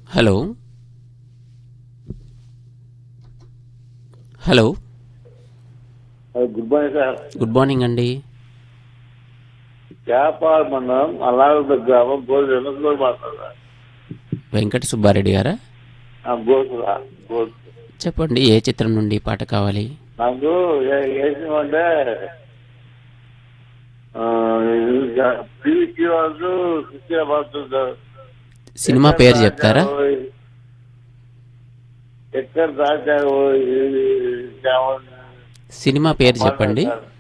hello hello good morning sir good morning అండి చేపాల మండలం అలాగ గ్రామం గోధుమ ఎనుకలో మాట్లాడారు వెంకట సుబ్బారెడ్డి గారా గోసుల గోసు చెప్పండి ఏ చిత్రం నుండి పాట కావాలి నాకు ఏ- ఏ సినిమా అంటే పీవీసీ వాళ్ళు సుశీల పడుతుంటారు సినిమా పేరు చెప్తారా ఎక్కడ దాచారు సినిమా పేరు చెప్పండి చెప్పండి